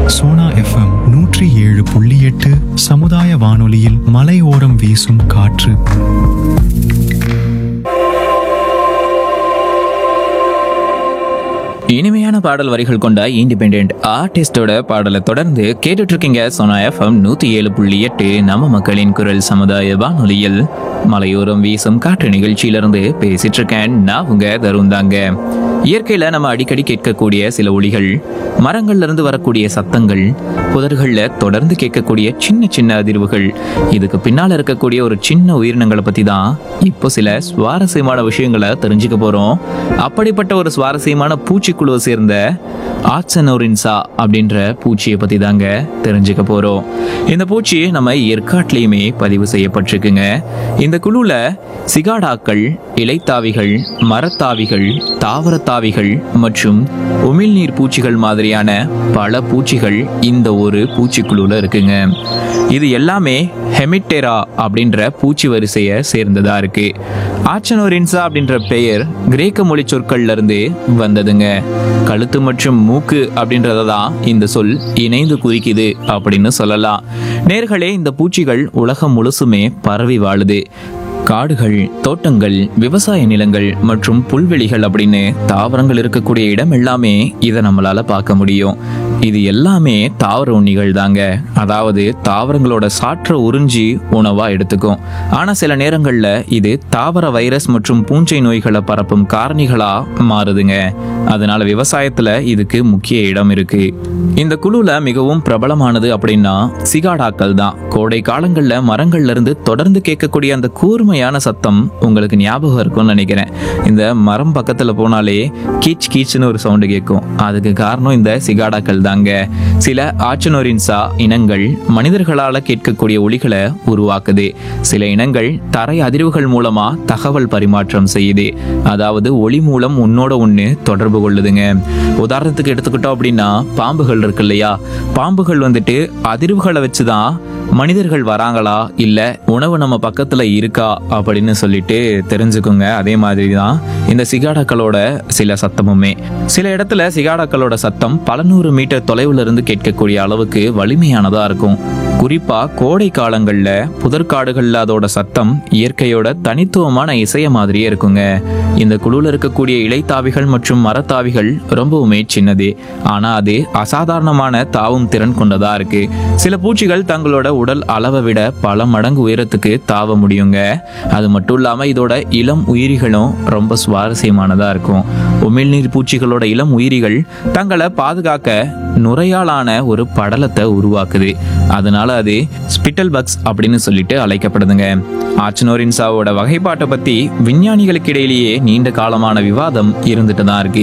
Sona FM நூற்றி ஏழு புள்ளி எட்டு சமுதாய வானொலியில் மலையோரம் வீசும் காற்று இனிமையான பாடல் வரிகள் கொண்ட இண்டிபெண்ட் ஆர்டிஸ்டோட பாடலை தொடர்ந்து கேட்டுட்டு இருக்கீங்க சோனா எஃப்எம் நூத்தி ஏழு புள்ளி எட்டு நம்ம மக்களின் குரல் சமுதாய வானொலியில் மலையோரம் வீசும் காற்று நிகழ்ச்சியிலிருந்து பேசிட்டு இருக்கேன் நான் உங்க தருண் தாங்க இயற்கையில நம்ம அடிக்கடி கேட்கக்கூடிய சில ஒளிகள் மரங்கள்ல இருந்து வரக்கூடிய சத்தங்கள் புதர்கள்ல தொடர்ந்து கேட்கக்கூடிய சின்ன சின்ன அதிர்வுகள் இதுக்கு பின்னால இருக்கக்கூடிய ஒரு சின்ன உயிரினங்களை பத்தி தான் இப்போ சில சுவாரஸ்யமான விஷயங்களை தெரிஞ்சுக்க போறோம் அப்படிப்பட்ட ஒரு சுவாரஸ்யமான பூச்சிக்குழுவை சேர்ந்த ஆச்சனோரின்சா அப்படின்ற பூச்சியை பத்தி தாங்க தெரிஞ்சுக்க போறோம் இந்த பூச்சி நம்ம ஏற்காட்டிலையுமே பதிவு செய்யப்பட்டிருக்குங்க இந்த குழுல சிகாடாக்கள் இலைத்தாவிகள் மரத்தாவிகள் தாவரத்தாவிகள் மற்றும் உமிழ்நீர் பூச்சிகள் மாதிரியான பல பூச்சிகள் இந்த ஒரு பூச்சிக்குழுல இருக்குங்க இது எல்லாமே ஹெமிட்டெரா அப்படின்ற பூச்சி வரிசையை சேர்ந்ததா இருக்கு ஆச்சனோரின்சா அப்படின்ற பெயர் கிரேக்க மொழி சொற்கள்ல இருந்து வந்ததுங்க கழுத்து மற்றும் மூக்கு அப்படின்றத தான் இந்த சொல் இணைந்து குறிக்குது அப்படின்னு சொல்லலாம் நேர்களே இந்த பூச்சிகள் உலகம் முழுசுமே பரவி வாழுது காடுகள் தோட்டங்கள் விவசாய நிலங்கள் மற்றும் புல்வெளிகள் அப்படின்னு தாவரங்கள் இருக்கக்கூடிய இடம் எல்லாமே இதை நம்மளால பார்க்க முடியும் இது எல்லாமே தாவர உண்ணிகள் தாங்க அதாவது தாவரங்களோட சாற்ற உறிஞ்சி உணவா எடுத்துக்கும் ஆனா சில நேரங்கள்ல இது தாவர வைரஸ் மற்றும் பூஞ்சை நோய்களை பரப்பும் காரணிகளா மாறுதுங்க அதனால விவசாயத்துல இதுக்கு முக்கிய இடம் இருக்கு இந்த குழுல மிகவும் பிரபலமானது அப்படின்னா சிகாடாக்கள் தான் கோடை காலங்கள்ல மரங்கள்ல இருந்து தொடர்ந்து கேட்கக்கூடிய அந்த கூர்மையான சத்தம் உங்களுக்கு ஞாபகம் இருக்கும்னு நினைக்கிறேன் இந்த மரம் பக்கத்துல போனாலே கீச் கீச்னு ஒரு சவுண்டு கேட்கும் அதுக்கு காரணம் இந்த சிகாடாக்கள் தாங்க சில ஆச்சனோரின்சா இனங்கள் மனிதர்களால கேட்கக்கூடிய ஒலிகளை உருவாக்குது சில இனங்கள் தரை அதிர்வுகள் மூலமா தகவல் பரிமாற்றம் செய்யுது அதாவது ஒளி மூலம் உன்னோட ஒண்ணு தொடர்பு கொள்ளுதுங்க உதாரணத்துக்கு எடுத்துக்கிட்டோம் அப்படின்னா பாம்புகள் இருக்கு இல்லையா பாம்புகள் வந்துட்டு அதிர்வுகளை வச்சுதான் மனிதர்கள் வராங்களா இல்ல உணவு நம்ம பக்கத்துல இருக்கா அப்படின்னு சொல்லிட்டு தெரிஞ்சுக்குங்க அதே மாதிரி தான் இந்த சிகாடாக்களோட சில சத்தமுமே சில இடத்துல சிகாடாக்களோட சத்தம் பல நூறு மீட்டர் தொலைவுல இருந்து கேட்கக்கூடிய அளவுக்கு வலிமையானதா இருக்கும் குறிப்பா கோடை காலங்கள்ல புதற்காடுகள்ல அதோட சத்தம் இயற்கையோட தனித்துவமான இசைய மாதிரியே இருக்குங்க இந்த குழுல இருக்கக்கூடிய இலைத்தாவிகள் மற்றும் மரத்தாவிகள் ரொம்பவுமே சின்னது ஆனா அது அசாதாரணமான தாவும் திறன் கொண்டதா இருக்கு சில பூச்சிகள் தங்களோட உடல் அளவை விட பல மடங்கு உயரத்துக்கு தாவ முடியுங்க அது மட்டும் இல்லாம இதோட இளம் உயிரிகளும் ரொம்ப சுவாரஸ்யமானதா இருக்கும் உமிழ்நீர் பூச்சிகளோட இளம் உயிரிகள் தங்களை பாதுகாக்க நுரையாலான ஒரு படலத்தை உருவாக்குது அதனால அது ஸ்பிட்டல் பக்ஸ் அப்படின்னு சொல்லிட்டு அழைக்கப்படுதுங்க ஆச்சனோரின்சாவோட வகைப்பாட்டை பத்தி விஞ்ஞானிகளுக்கு இடையிலேயே நீண்ட காலமான விவாதம் இருந்துட்டு தான் இருக்கு